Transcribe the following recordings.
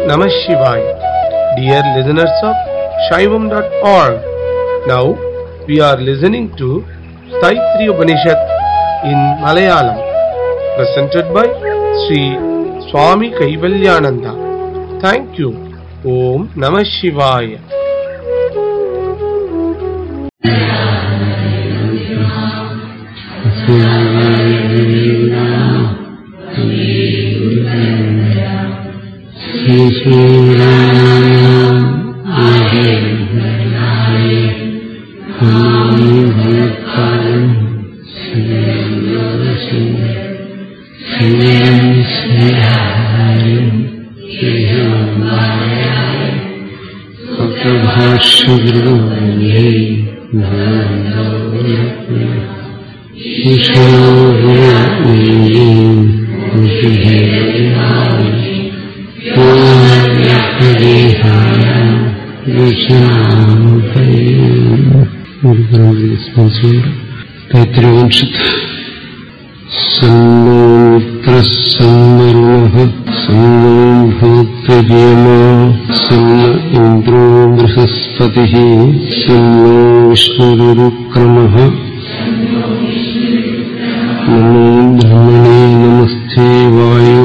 Namah Shivaya. Dear listeners of Shaivam.org, now we are listening to Staitri Upanishad in Malayalam, presented by Sri Swami Kaivalyananda. Thank you. Om Namah Shivaya. തൈത്രിവംശത്ത് സന്നോത്രസമ്മരുണഃ സന്നോ ഭൂത്യജേമാ സന്ന ഇന്ദ്രോ ബൃഹസ്പതിഃ സന്നോ വിഷ്ണുരുക്രമഃ നമോ ബ്രഹ്മണേ നമസ്തേ വായോ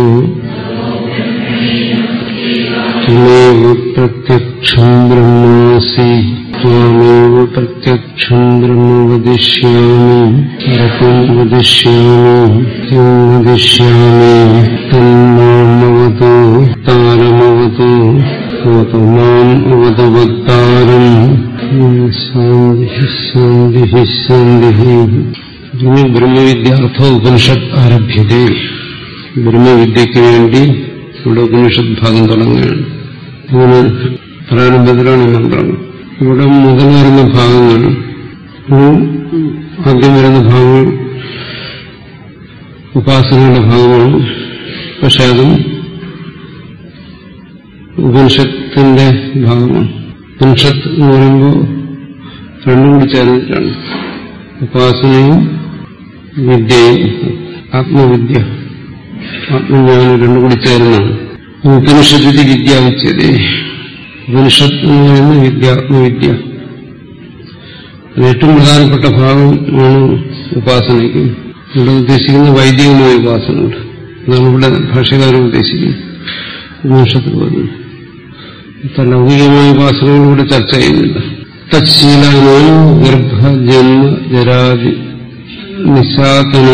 त्वमेव प्रत्यक्षम् ब्रह्मासि त्वामेव प्रत्यक्षम् ब्रह्म वदिष्यामि रतम् वदिष्यामि किम् वदिष्यामि तन्मामवतु तारमवतु भवतु माम् अवतवत्तारम् शान्तिः शान्तिः शान्तिः ഇനി ബ്രഹ്മവിദ്യാർത്ഥ ഉപനിഷത്ത് ആരഭ്യതേ ബ്രഹ്മവിദ്യയ്ക്ക് വേണ്ടി ഇവിടെ ഉപനിഷത്ത് ഭാഗം തുടങ്ങുകയാണ് അങ്ങനെ പ്രാരംഭത്തിലാണ് ഈ മന്ത്രങ്ങൾ ഇവിടെ മുതൽ വരുന്ന ഭാഗങ്ങൾ ആദ്യം വരുന്ന ഭാഗങ്ങൾ ഉപാസനയുടെ ഭാഗമാണ് പക്ഷെ അതും ഉപനിഷത്തിന്റെ ഭാഗമാണ് ഉപനിഷത്ത് എന്ന് പറയുമ്പോൾ രണ്ടും കൂടി ചേർന്നിട്ടാണ് ഉപാസനയും വിദ്യയും ആത്മവിദ്യ ആത്മജ്ഞാനം രണ്ടും കൂടി ചേർന്നാണ് ഉപനിഷത്തിന്റെ വിദ്യ വെച്ചത് ഉപനിഷത്ത് എന്ന് പറയുന്ന വിദ്യ ആത്മവിദ്യ ഏറ്റവും പ്രധാനപ്പെട്ട ഭാഗമാണ് ഉപാസനയ്ക്ക് ഇവിടെ ഉദ്ദേശിക്കുന്ന വൈദികമായ ഉപാസനകൾ അതാണ് ഇവിടെ ഭാഷകാരൻ ഉദ്ദേശിക്കുന്നത് ഉപനിഷത്ത് പറഞ്ഞു ലൗകികമായ ഉപാസനകൾ ഇവിടെ ചർച്ച ചെയ്യുന്നില്ല തത്ശീലാനാം ഗർഭ ജന്മ ജരാതി നിശാതന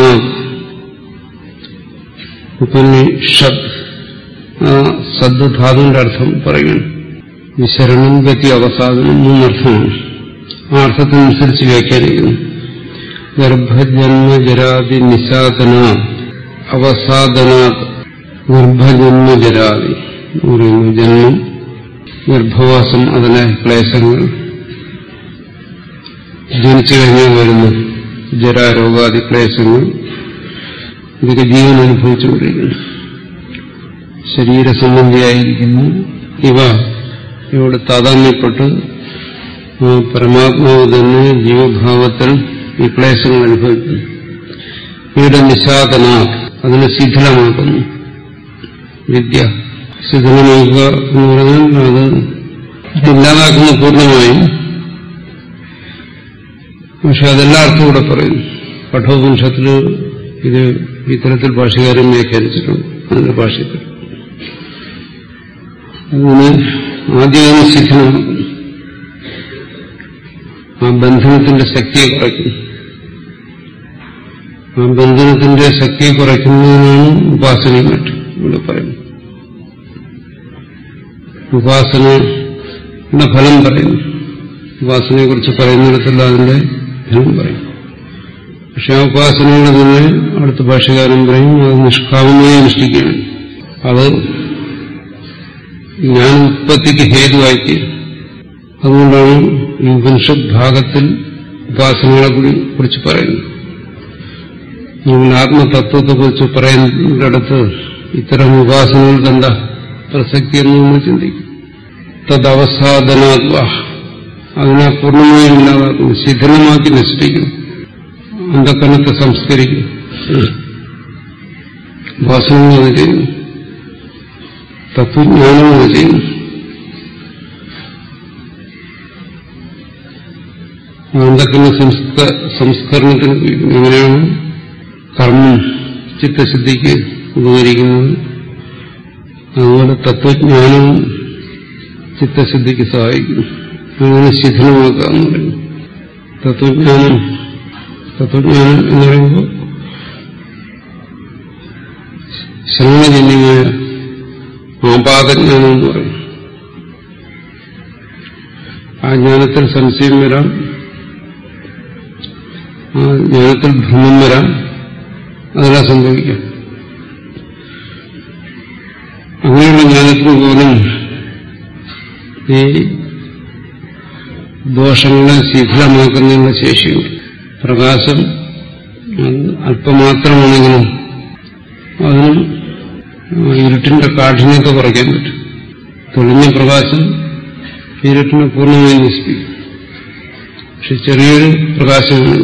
ഉപനിഷത് ആ സദ് ധാതുവിന്റെ അർത്ഥം പറയുന്നു വിശരണം ഗതി അവസാദനം മൂന്നർത്ഥമാണ് ആ അർത്ഥത്തിനനുസരിച്ച് വ്യാഖ്യാനിക്കുന്നു ഗർഭജന്മ ജരാതി നിശാതന അവസാദനാത് ഗർഭജന്മ ജരാതി എന്ന് പറയുന്നു ജന്മം ഗർഭവാസം അതിലെ ക്ലേശങ്ങൾ ജനിച്ചു കഴിഞ്ഞാൽ വരുന്ന ജരാരോഗാദി ക്ലേശങ്ങൾ ഇതൊക്കെ ജീവൻ അനുഭവിച്ചുകൊണ്ടിരിക്കുന്നു ശരീരസംബന്ധിയായിരിക്കുന്നു ഇവ ഇവിടെ താതാമ്യപ്പെട്ട് പരമാത്മാവ് തന്നെ ജീവഭാവത്തിൽ ഈ ക്ലേശങ്ങൾ അനുഭവിക്കുന്നു ഇവിടെ നിശാതന അതിനെ ശിഥിലമാക്കുന്നു വിദ്യ ശിഥിലമാക്കുക എന്ന് പറഞ്ഞാൽ അത് ഇല്ലാതാക്കുന്നു പൂർണ്ണമായും പക്ഷെ അതെല്ലാ അർത്ഥവും ഇവിടെ പറയുന്നു കഠോപനിഷത്തില് ഇത് ഇത്തരത്തിൽ ഭാഷകാരൻ വ്യാഖ്യാനിച്ചിട്ടുണ്ട് അതിന്റെ ഭാഷത്തിൽ അങ്ങനെ ആദ്യം ശിഥിലമാക്കുന്നു ആ ബന്ധനത്തിന്റെ ശക്തിയെ കുറയ്ക്കുന്നു ആ ബന്ധനത്തിന്റെ ശക്തിയെ കുറയ്ക്കുന്നതിനാണ് ഉപാസനയും മറ്റും ഇവിടെ പറയുന്നത് ഉപാസനയുടെ ഫലം പറയുന്നു ഉപാസനയെ കുറിച്ച് പറയുന്നിടത്തല്ല അതിന്റെ ഫലം പറയും പക്ഷെ ആ ഉപാസനയുടെ തന്നെ അടുത്ത ഭാഷകാരൻ പറയും അത് നിഷ്കാമമായി അനുഷ്ഠിക്കുകയാണ് അത് ഞാൻ ഉത്പത്തിക്ക് ഹേതുവായി അതുകൊണ്ടാണ് ഈ ഉപനിഷത് ഭാഗത്തിൽ ഉപാസനകളെ കുറിച്ച് പറയുന്നത് നമ്മൾ ആത്മതത്വത്തെക്കുറിച്ച് പറയുന്നിടത്ത് ഇത്തരം ഉപാസനകൾക്ക് എന്താ പ്രസക്തി എന്ന് നമ്മൾ ചിന്തിക്കും തദവസാധനാത്വ അതിനെ പൂർണ്ണമായും ഇല്ലാതാക്കുന്നു ശിഥിലമാക്കി നശിപ്പിക്കും അന്ധക്കരണത്തെ സംസ്കരിക്കും ഉപാസനകൾ അത് ചെയ്യുന്നു തത്വജ്ഞാനം അത് ചെയ്യുന്നു അന്ധക്കുന്ന സംസ്ക സംസ്കരണത്തിന് ഉപയോഗിക്കുന്നത് എങ്ങനെയാണ് കർമ്മം ചിത്തശുദ്ധിക്ക് ഉപകരിക്കുന്നത് അതുപോലെ തത്വജ്ഞാനവും ചിത്തശുദ്ധിക്ക് സഹായിക്കുന്നു അങ്ങനെ ശിഥിലമാക്കുക എന്ന് പറയുന്നു തത്വജ്ഞാനം തത്വജ്ഞാനം എന്ന് പറയുമ്പോൾ ശ്രവണജന്യമായ ആപാതജ്ഞാനം എന്ന് പറയും ആ ജ്ഞാനത്തിൽ സംശയം വരാം ആ ജ്ഞാനത്തിൽ ഭ്രമം വരാം അതെല്ലാം സംഭവിക്കാം അങ്ങനെയുള്ള ജ്ഞാനത്തിന് പോലും ഈ ദോഷങ്ങളെ ശിഥിലമാക്കുന്നതിനുള്ള ശേഷിയുണ്ട് പ്രകാശം അത് അല്പമാത്രമാണെങ്കിലും അതിനും ഇരുട്ടിന്റെ കാഠിന്യത്തെ കുറയ്ക്കാൻ പറ്റും തെളിഞ്ഞ പ്രകാശം ഇരുട്ടിനെ പൂർണ്ണമായി നശിപ്പിക്കും പക്ഷെ ചെറിയൊരു പ്രകാശമാണ്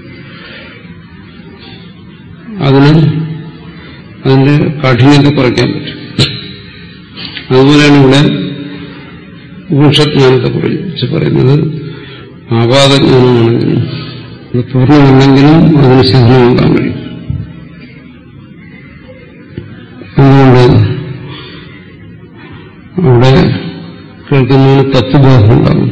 അതിന് അതിന്റെ കാഠിന്യത്തെ കുറയ്ക്കാൻ പറ്റും അതുപോലെയാണ് ഇവിടെ ഉപനിഷജ്ഞാനത്തെ കുറിച്ച് പറയുന്നത് ആപാതജ്ഞാനമാണെങ്കിലും അത് പൂർണ്ണമല്ലെങ്കിലും അതിന് ശിഥിലമാക്കാൻ കഴിയും അതുകൊണ്ട് അവിടെ കേൾക്കുന്നതിന് തത്വബോധം ഉണ്ടാകും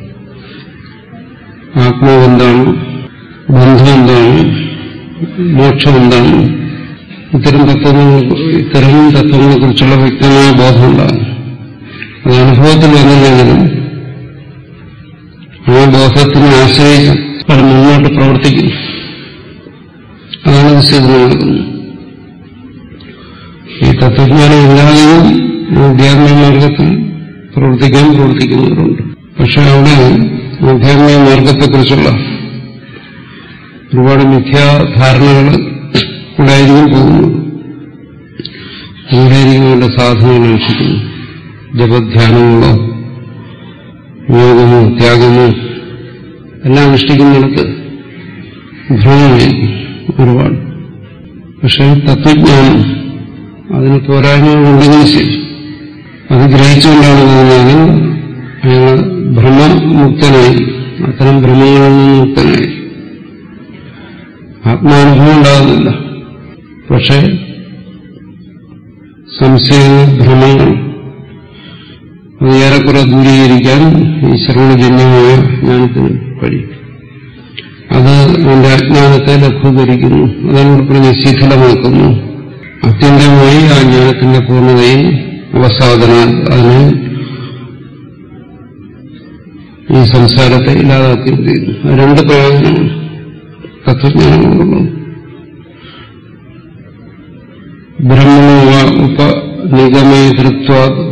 ആത്മാവ് എന്താണ് ബന്ധം എന്താണ് മോക്ഷം എന്താണ് ഇത്തരം തത്വങ്ങൾ ഇത്തരം തത്വങ്ങളെ കുറിച്ചുള്ള വ്യക്തമായ ബോധം ഉണ്ടാകും അത് അനുഭവത്തിൽ വന്നില്ലെങ്കിലും ആ ബോധത്തിനെ ആശ്രയിച്ച് അത് മുന്നോട്ട് പ്രവർത്തിക്കുന്നു അതാണ് നിശ്ചിതമാകുന്നത് ഈ തത്വജ്ഞാനം ഇല്ലാതെയും ആധ്യാത്മിക മാർഗത്തിൽ പ്രവർത്തിക്കാൻ പ്രവർത്തിക്കുന്നവരുണ്ട് പക്ഷെ അവിടെ ആധ്യാത്മിക മാർഗത്തെക്കുറിച്ചുള്ള ഒരുപാട് മിഥ്യാധാരണകൾ ഉണ്ടായിരിക്കും പോകുന്നത് അങ്ങനെയായിരിക്കും അവരുടെ സാധനങ്ങൾ അനുഷ്ഠിക്കുന്നു ജപധ്യാനങ്ങളോ യോഗമോ ത്യാഗമോ എല്ലാം അനുഷ്ഠിക്കുന്നിടത്ത് ഭ്രമമായിരിക്കും ഒരുപാട് പക്ഷെ തത്വജ്ഞാനം അതിന് പോരായ്മകളുണ്ടെങ്കിൽ ശരി അത് ഗ്രഹിച്ചുകൊണ്ടാണ് പോകുന്നതെങ്കിൽ അയാൾ ഭ്രമമുക്തനായി അത്തരം ഭ്രമങ്ങളിൽ നിന്ന് മുക്തനായി ആത്മാനുഭവം ഉണ്ടാകുന്നില്ല പക്ഷെ സംശയങ്ങൾ ഭ്രമങ്ങൾ അത് ഏറെക്കുറെ ദൂരീകരിക്കാൻ ഈ ശ്രവണജന്യമായ ജ്ഞാനത്തിന് കഴിയും അത് അവന്റെ അജ്ഞാനത്തെ ലഘൂകരിക്കുന്നു അതാണ് പറഞ്ഞ് ശിഥിലമാക്കുന്നു അത്യന്തമായി ആ ജ്ഞാനത്തിന്റെ പൂർണ്ണതയിൽ അവസാദന അതിനെ ഈ സംസാരത്തെ ഇല്ലാതാക്കുകയും ചെയ്യുന്നു അത് രണ്ട് പ്രയോജനമാണ് തത്വജ്ഞാനം കൊണ്ടുള്ളത് ബ്രഹ്മണ ഉപനിഗമേതൃത്വ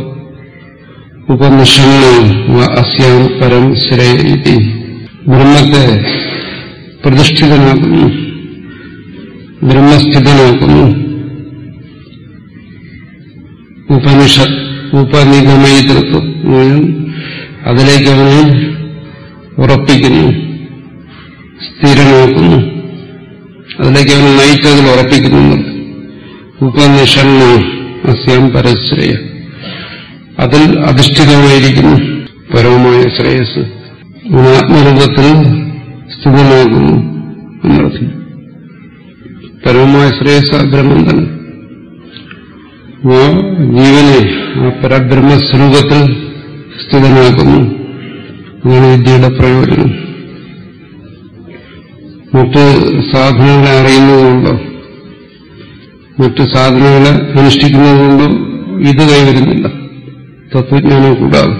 ഉപനിഷണ അസ്യാം പരം ശ്രേയ ബ്രഹ്മത്തെ പ്രതിഷ്ഠിതനാക്കുന്നു ബ്രഹ്മസ്ഥിതനാക്കുന്നു ഉപനിഷത്ത് ഉപനിഗമയിതൃത്വം അതിലേക്ക് അവനെ ഉറപ്പിക്കുന്നു സ്ഥിരമാക്കുന്നു അതിലേക്ക് അവനെ നയിച്ചതിൽ ഉറപ്പിക്കുന്നു ഉപനിഷണ്ണ അസ്യാം പരശ്രയ അതിൽ അധിഷ്ഠിതമായിരിക്കുന്നു പരമമായ ശ്രേയസ് ആത്മരൂപത്തിൽ സ്ഥിതമാകുന്നു എന്നർത്ഥം പരമമായ ശ്രേയസ് ബ്രഹ്മം തന്നെ ആ ജീവനെ ആ പരബ്രഹ്മസ്വരൂപത്തിൽ സ്ഥിതനാക്കുന്നു അതാണ് വിദ്യയുടെ പ്രയോജനം മറ്റ് സാധനങ്ങളെ അറിയുന്നതുകൊണ്ടോ മറ്റ് സാധനങ്ങളെ അനുഷ്ഠിക്കുന്നതുകൊണ്ടോ ഇത് കൈവരുന്നില്ല തത്വജ്ഞാനം കൂടാതെ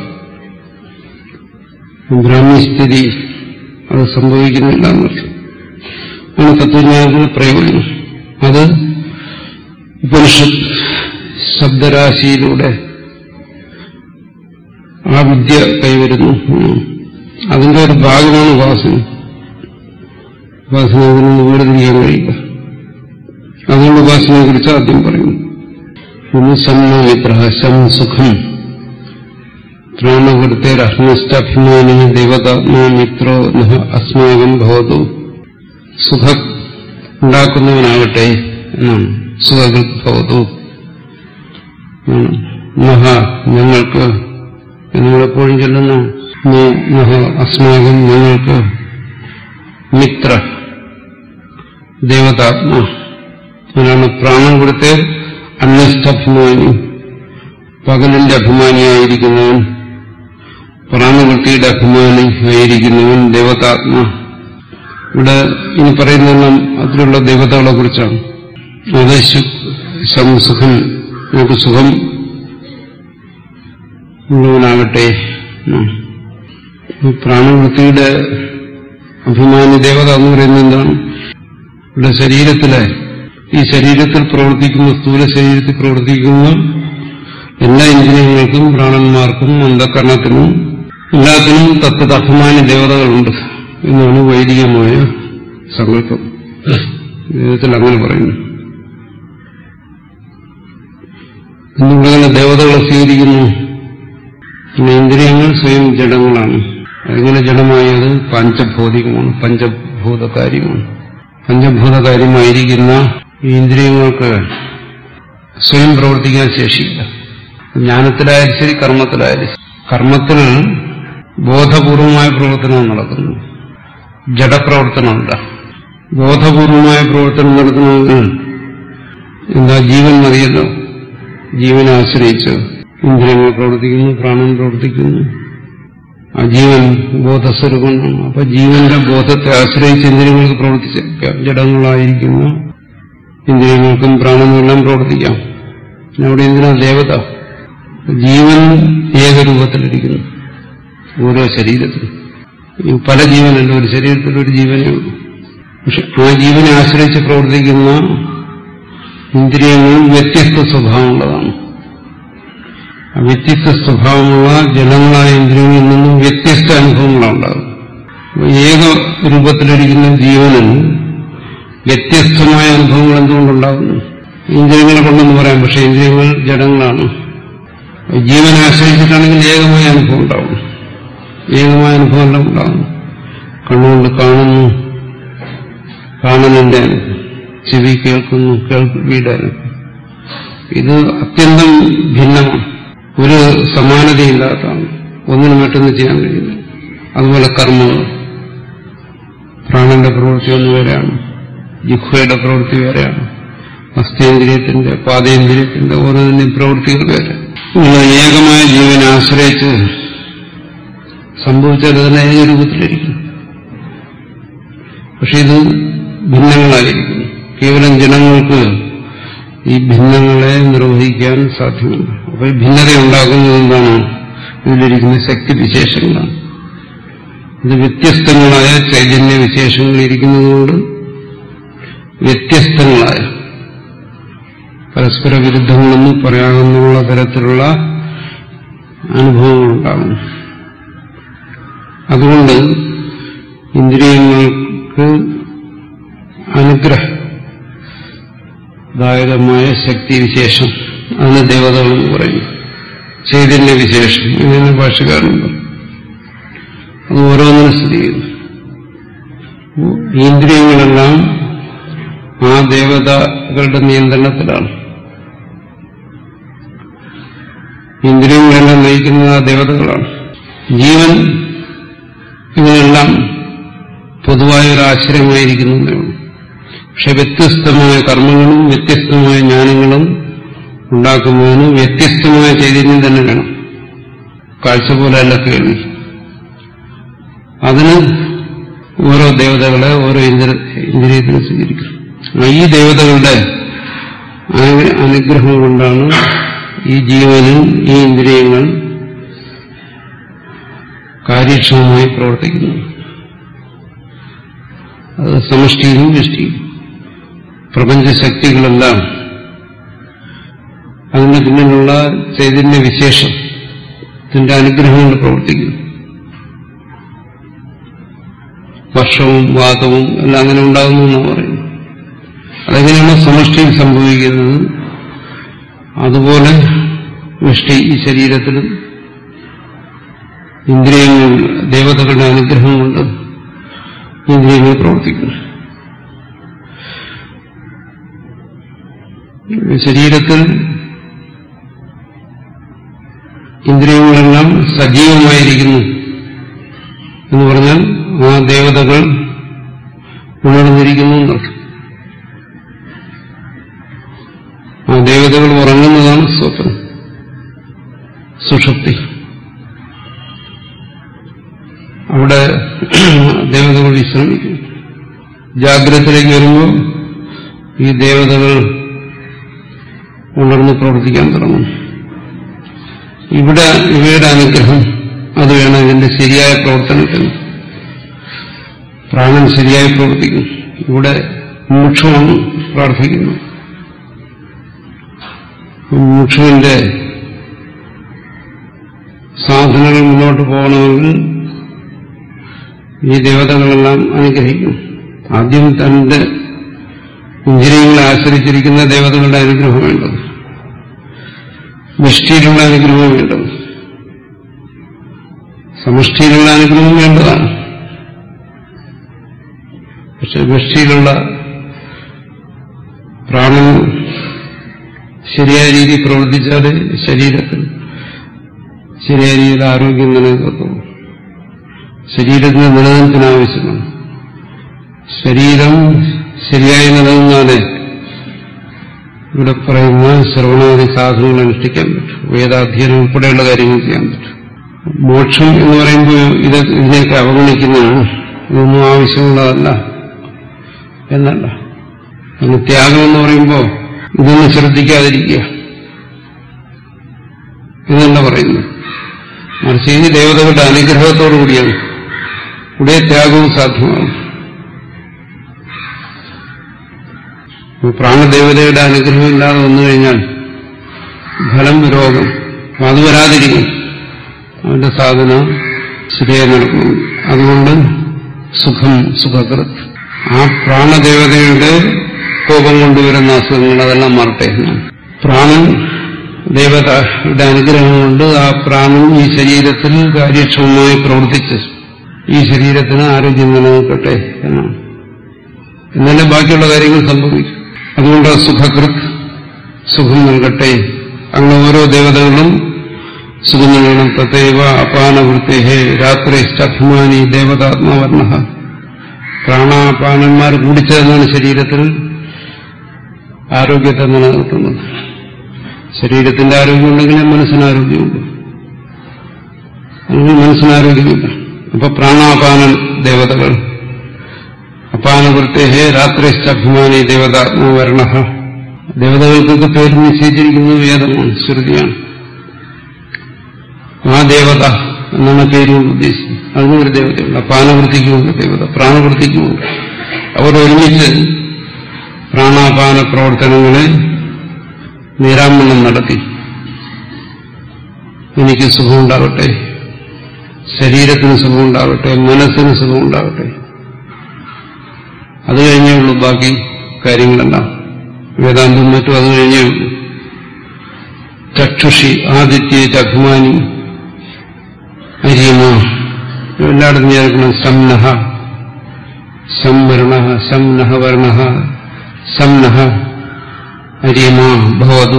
ബ്രാഹ്മ്യസ്ഥിതി അത് സംഭവിക്കുന്നില്ല എന്നർത്ഥം ആണ് തത്വജ്ഞാനത്തിന് പ്രയോജനം അത് ഉപനിഷത്ത് ശബ്ദരാശിയിലൂടെ ആ വിദ്യ കൈവരുന്നു അതിന്റെ ഒരു ഭാഗമാണ് ഉപാസന ഉപാസന അതിൽ നിന്ന് വേർതിരിക്കാൻ കഴിയില്ല അതുകൊണ്ട് ഉപാസനയെ കുറിച്ച് ആദ്യം പറയുന്നു ഒന്ന് ശമ്മിത്ര ശം സുഖം പ്രാണവൃത്തേരഹ്നഷ്ടഭിമാനി ദേവതാത്മാ മിത്രോ നഹ അസ്മാകം ഭവതു സുഖ ഉണ്ടാക്കുന്നവനാകട്ടെ എന്നാണ് സുഖകൃത് ഭവതു നഹ ഞങ്ങൾക്ക് നമ്മളെപ്പോഴും ചൊല്ലുന്നു നീ നഹ അസ്മാകം ഞങ്ങൾക്ക് മിത്ര ദേവതാത്മ അതിനാണ് പ്രാണൻ കൊടുത്ത് അന്യസ്ഥാഭിമാനി പകലിന്റെ അഭിമാനിയായിരിക്കുന്നവൻ പ്രാണവൃത്തിയുടെ അഭിമാനി ആയിരിക്കുന്നവൻ ദേവതാത്മ ഇവിടെ ഇനി പറയുന്നതെല്ലാം അതിലുള്ള ദേവതകളെ കുറിച്ചാണ് അത് ശം സുഖം നമുക്ക് സുഖം ഉള്ളവനാകട്ടെ പ്രാണവൃത്തിയുടെ അഭിമാനി ദേവത എന്ന് പറയുന്നത് എന്താണ് ഇവിടെ ശരീരത്തിലെ ഈ ശരീരത്തിൽ പ്രവർത്തിക്കുന്ന സ്ഥൂല ശരീരത്തിൽ പ്രവർത്തിക്കുന്ന എല്ലാ ഇന്ദ്രിയങ്ങൾക്കും പ്രാണന്മാർക്കും അന്ധകരണത്തിനും എല്ലാത്തിനും തത്വ അഭിമാനി ദേവതകളുണ്ട് എന്നാണ് വൈദികമായ സങ്കല്പം വേദത്തിൽ അങ്ങനെ പറയുന്നു എന്തുകൊണ്ടങ്ങനെ ദേവതകളെ സ്വീകരിക്കുന്നു പിന്നെ ഇന്ദ്രിയങ്ങൾ സ്വയം ജഡങ്ങളാണ് എങ്ങനെ ജഡമായത് പഞ്ചഭൗതികമാണ് പഞ്ചഭൂതകാര്യമാണ് പഞ്ചഭൂതകാര്യമായിരിക്കുന്ന ഈ ഇന്ദ്രിയങ്ങൾക്ക് സ്വയം പ്രവർത്തിക്കാൻ ശേഷിയില്ല ജ്ഞാനത്തിലായാലും ശരി കർമ്മത്തിലായാലും ശരി കർമ്മത്തിൽ ബോധപൂർവമായ പ്രവർത്തനം നടക്കുന്നു ജഡപ്രവർത്തനമല്ല ബോധപൂർവമായ പ്രവർത്തനം നടത്തണമെങ്കിൽ എന്താ ജീവൻ മതിയല്ലോ ജീവനെ ആശ്രയിച്ച് ഇന്ദ്രിയങ്ങൾ പ്രവർത്തിക്കുന്നു പ്രാണൻ പ്രവർത്തിക്കുന്നു ആ ജീവൻ ബോധസ്വരൂപമാണ് അപ്പൊ ജീവന്റെ ബോധത്തെ ആശ്രയിച്ച് ഇന്ദ്രിയങ്ങൾക്ക് പ്രവർത്തിച്ചേക്കാം ജഡങ്ങളായിരിക്കുന്ന ഇന്ദ്രിയങ്ങൾക്കും പ്രാണനെല്ലാം പ്രവർത്തിക്കാം പിന്നെ അവിടെ എന്തിനാ ദേവത ജീവൻ ഏകരൂപത്തിലിരിക്കുന്നു ഓരോ ശരീരത്തിലും ഈ പല ജീവനല്ല ഒരു ശരീരത്തിൽ ഒരു ജീവനേ ഉള്ളൂ പക്ഷെ ആ ജീവനെ ആശ്രയിച്ച് പ്രവർത്തിക്കുന്ന ഇന്ദ്രിയങ്ങളും വ്യത്യസ്ത സ്വഭാവമുള്ളതാണ് ആ വ്യത്യസ്ത സ്വഭാവമുള്ള ജലങ്ങളായ ഇന്ദ്രിയങ്ങളിൽ നിന്നും വ്യത്യസ്ത അനുഭവങ്ങളുണ്ടാകും ഏക രൂപത്തിലിരിക്കുന്ന ജീവനിൽ വ്യത്യസ്തമായ അനുഭവങ്ങൾ എന്തുകൊണ്ടുണ്ടാകുന്നു ഇന്ദ്രിയങ്ങളെ കൊണ്ടെന്ന് പറയാം പക്ഷെ ഇന്ദ്രിയങ്ങൾ ജഡങ്ങളാണ് ജീവനെ ആശ്രയിച്ചിട്ടാണെങ്കിൽ ഏകമായ അനുഭവം ഉണ്ടാവും ഏകമായ അനുഭവം എല്ലാം ഉണ്ടാകും കണ്ണുകൊണ്ട് കാണുന്നു കാണുന്നതിന്റെ ചെവി കേൾക്കുന്നു കേൾവിയുടെ അനുഭവം ഇത് അത്യന്തം ഭിന്നമാണ് ഒരു സമാനതയില്ലാത്തതാണ് ഒന്നിനും മറ്റൊന്ന് ചെയ്യാൻ കഴിയില്ല അതുപോലെ കർമ്മങ്ങൾ പ്രാണന്റെ പ്രവൃത്തി ഒന്ന് വേറെയാണ് ജിഹ്വയുടെ പ്രവൃത്തി വേറെയാണ് അസ്ഥേന്ദ്രിയത്തിന്റെ പാതേന്ദ്രിയത്തിന്റെ ഓരോന്നിന്റെയും പ്രവൃത്തികൾ വേറെ നിങ്ങൾ ഏകമായ ജീവനെ ആശ്രയിച്ച് സംഭവിച്ചാൽ അതിനെ ഏക രൂപത്തിലിരിക്കും പക്ഷെ ഇത് ഭിന്നങ്ങളായിരിക്കുന്നു കേവലം ജനങ്ങൾക്ക് ഈ ഭിന്നങ്ങളെ നിർവഹിക്കാൻ സാധ്യമല്ല അപ്പൊ ഈ ഭിന്നത ഉണ്ടാക്കുന്നത് എന്താണ് ഇതിലിരിക്കുന്ന ശക്തി വിശേഷങ്ങളാണ് ഇത് വ്യത്യസ്തങ്ങളായ ചൈതന്യ വിശേഷങ്ങൾ ഇരിക്കുന്നതുകൊണ്ട് വ്യത്യസ്തങ്ങളായ പരസ്പര വിരുദ്ധങ്ങളെന്ന് പറയാവുന്ന തരത്തിലുള്ള അനുഭവങ്ങളുണ്ടാകും അതുകൊണ്ട് ഇന്ദ്രിയങ്ങൾക്ക് അനുഗ്രഹദായകമായ ശക്തിവിശേഷം അതിന് ദേവതകളെന്ന് പറയുന്നു ചൈതന്യ വിശേഷം ഇങ്ങനെ ഭാഷകാരുണ്ട് അത് ഓരോന്നിനും സ്ഥിതി ചെയ്യുന്നു ഈ ഇന്ദ്രിയങ്ങളെല്ലാം ആ ദേവതകളുടെ നിയന്ത്രണത്തിലാണ് ഇന്ദ്രിയങ്ങളെല്ലാം നയിക്കുന്നത് ആ ദേവതകളാണ് ജീവൻ ഇതിനെല്ലാം പൊതുവായ ഒരു ആശ്രയമായിരിക്കുന്നതേ ഉള്ളൂ പക്ഷെ വ്യത്യസ്തമായ കർമ്മങ്ങളും വ്യത്യസ്തമായ ജ്ഞാനങ്ങളും ഉണ്ടാക്കുന്നതിന് വ്യത്യസ്തമായ ചൈതന്യം തന്നെ വേണം കാഴ്ച പോലെയല്ല കേൾവി അതിന് ഓരോ ദേവതകളെ ഓരോ ഇന്ദ്ര ഇന്ദ്രിയത്തിന് സ്വീകരിക്കും ഈ ദേവതകളുടെ അനുഗ്രഹം കൊണ്ടാണ് ഈ ജീവനും ഈ ഇന്ദ്രിയങ്ങൾ കാര്യക്ഷമമായി പ്രവർത്തിക്കുന്നത് അത് സമഷ്ടിയിലും ദൃഷ്ടിയിലും പ്രപഞ്ചശക്തികളെല്ലാം അതിന്റെ പിന്നിലുള്ള ചൈതന്യ വിശേഷത്തിന്റെ അനുഗ്രഹം കൊണ്ട് പ്രവർത്തിക്കുന്നു വർഷവും വാദവും എല്ലാം അങ്ങനെ ഉണ്ടാകുന്നു എന്നാണ് പറയുന്നത് അതെങ്ങനെയാണ് സമഷ്ടിയിൽ സംഭവിക്കുന്നത് അതുപോലെ വൃഷ്ടി ഈ ശരീരത്തിലും ഇന്ദ്രിയങ്ങൾ ദേവതകളുടെ അനുഗ്രഹം കൊണ്ട് ഇന്ദ്രിയങ്ങൾ പ്രവർത്തിക്കുന്നു ശരീരത്തിൽ ഇന്ദ്രിയങ്ങളെല്ലാം സജീവമായിരിക്കുന്നു എന്ന് പറഞ്ഞാൽ ആ ദേവതകൾ ഉണർന്നിരിക്കുന്നു എന്നർത്ഥം ആ ദേവതകൾ ഉറങ്ങുന്നതാണ് സ്വപ്നം സുഷുപ്തി അവിടെ ദേവതകൾ വിശ്രമിക്കും ജാഗ്രതയിലേക്ക് വരുമ്പോൾ ഈ ദേവതകൾ ഉണർന്ന് പ്രവർത്തിക്കാൻ തുടങ്ങും ഇവിടെ ഇവയുടെ അനുഗ്രഹം അത് വേണം ഇതിന്റെ ശരിയായ പ്രവർത്തനത്തിന് പ്രാണൻ ശരിയായി പ്രവർത്തിക്കും ഇവിടെ മോക്ഷമാണ് പ്രാർത്ഥിക്കുന്നത് മോക്ഷന്റെ സാധനങ്ങൾ മുന്നോട്ട് പോകണമെങ്കിൽ ഈ ദേവതകളെല്ലാം അനുഗ്രഹിക്കും ആദ്യം തന്റെ ഇന്ദ്രിയങ്ങളെ ആശ്രയിച്ചിരിക്കുന്ന ദേവതകളുടെ അനുഗ്രഹം വേണ്ടത് വ്യഷ്ടിയിലുള്ള അനുഗ്രഹം വേണ്ടത് സമഷ്ടിയിലുള്ള അനുഗ്രഹം വേണ്ടതാണ് പക്ഷെ വ്യഷ്ടിയിലുള്ള പ്രാണൻ ശരിയായ രീതിയിൽ പ്രവർത്തിച്ചാൽ ശരീരത്തിൽ ശരിയായ രീതിയിൽ ആരോഗ്യം നിലനിർത്തുള്ളൂ ശരീരത്തിന് നിലനിൽപ്പിന് ആവശ്യമാണ് ശരീരം ശരിയായി നിലനിന്നാലേ ഇവിടെ പറയുന്ന ശ്രവണാദി സാധനങ്ങൾ അനുഷ്ഠിക്കാൻ പറ്റും വേദാധ്യയനം ഉൾപ്പെടെയുള്ള കാര്യങ്ങൾ ചെയ്യാൻ പറ്റും മോക്ഷം എന്ന് പറയുമ്പോൾ ഇത് ഇതിനെയൊക്കെ അവഗണിക്കുന്നതാണ് ഇതൊന്നും ആവശ്യമുള്ളതല്ല എന്നല്ല അതിന് ത്യാഗം എന്ന് പറയുമ്പോൾ ഇതൊന്നും ശ്രദ്ധിക്കാതിരിക്കുക എന്നല്ല പറയുന്നു മറിച്ച് ഈ ദേവതകളുടെ അനുഗ്രഹത്തോടു കൂടിയാണ് ഇവിടെ ത്യാഗവും സാധ്യമാകും പ്രാണദേവതയുടെ അനുഗ്രഹം ഇല്ലാതെ വന്നു കഴിഞ്ഞാൽ ഫലം രോഗം അത് വരാതിരിക്കും അവന്റെ സാധന ശരിയായി നടക്കണം അതുകൊണ്ട് സുഖം സുഖകൃത് ആ പ്രാണദേവതയുടെ കോപം കൊണ്ടുവരുന്ന അസുഖങ്ങൾ അതെല്ലാം മാറട്ടെ എന്നാണ് പ്രാണൻ ദേവതയുടെ അനുഗ്രഹം കൊണ്ട് ആ പ്രാണൻ ഈ ശരീരത്തിൽ കാര്യക്ഷമമായി പ്രവർത്തിച്ച് ഈ ശരീരത്തിന് ആരോഗ്യം നിലനിൽക്കട്ടെ എന്നാണ് എന്നാലേ ബാക്കിയുള്ള കാര്യങ്ങൾ സംഭവിക്കും അതുകൊണ്ട് സുഖകൃത് സുഖം നൽകട്ടെ അങ്ങനെ ഓരോ ദേവതകളും സുഖം നൽകണം തഥൈവ അപാനവൃത്തേഹേ രാത്രിഷ്ടഭിമാനി ദേവതാത്മവർണ പ്രാണാപാനന്മാർ കൂടിച്ചേർന്നാണ് ശരീരത്തിൽ ആരോഗ്യത്തെ നിലനിർത്തുന്നത് ശരീരത്തിന്റെ ആരോഗ്യം ഉണ്ടെങ്കിലേ മനസ്സിന് ആരോഗ്യമുണ്ട് അല്ലെങ്കിൽ മനസ്സിന് ആരോഗ്യമില്ല അപ്പൊ പ്രാണാപാനൻ ദേവതകൾ അപാനവൃത്തേഹേ രാത്രിഷ്ടഭിമാനി ദേവതാത്മവർണ ദേവതകൾക്കൊക്കെ പേര് നിശ്ചയിച്ചിരിക്കുന്നത് വേദമാണ് ശ്രുതിയാണ് ആ ദേവത എന്നാണ് പേര് കൊണ്ട് ഉദ്ദേശിച്ചത് അതിനും ഒരു ദേവതയുണ്ട് അപാനവൃത്തിക്കുമുണ്ട് ദേവത പ്രാണവൃത്തിക്കുമുണ്ട് അവർ ഒരുമിച്ച് പ്രാണാപാന പ്രവർത്തനങ്ങളെ നിരാമണം നടത്തി എനിക്ക് സുഖമുണ്ടാകട്ടെ ശരീരത്തിന് സുഖമുണ്ടാകട്ടെ മനസ്സിന് സുഖമുണ്ടാകട്ടെ അത് കഴിഞ്ഞേ ഉള്ളൂ ബാക്കി കാര്യങ്ങളെല്ലാം വേദാന്തം മറ്റും അത് കഴിഞ്ഞേ ഉള്ളൂ ചക്ഷുഷി ആദിത്യേജ് അഭിമാനി അരിയമ എല്ലായിടത്തും ചേർക്കണം സംനഹ സംവരണ സംനഹ വർണ സംനഹ അരിയമ ഭവതു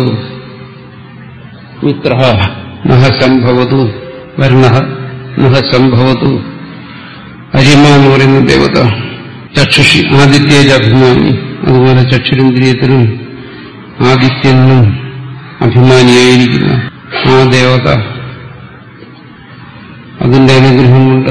മിത്ര നഹ സംഭവതു വർണ നഹ സംഭവതു അരിമ എന്ന് പറയുന്ന ദേവത ചക്ഷുഷി ആദിത്യേജ അഭിമാനി അതുപോലെ ചക്ഷുരേന്ദ്രിയത്തിനും ആദിത്യനും അഭിമാനിയായിരിക്കുന്ന ആ ദേവത അതിന്റെ അനുഗ്രഹം കൊണ്ട്